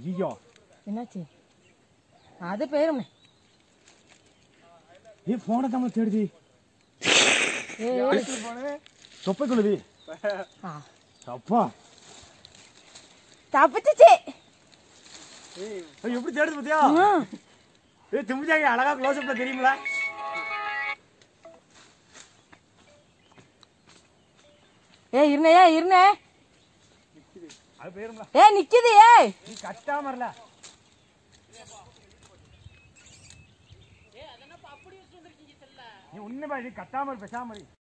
ஐயோ என்னாச்சு அது போயிரும்ண்ணே ஏ போனை தான் தேடுதி ஏ தொப்பை கொள்ளுதி ஆ அப்பா தப்பிச்சிச்சு ஏய், எப்படி தேடுது பாத்தியா ஆ, ஏ தும்பிச்சாங்க அழகா க்ளோஸ் அப்ல தெரியுங்களா ஏ இருண்ணே இருண்ணே அது போயிருங்களா ஏ நிக்குது ஏய் நீ கட்டாம இருல நீ உண்மை இது கட்டாம இரு, பேசாம இரு.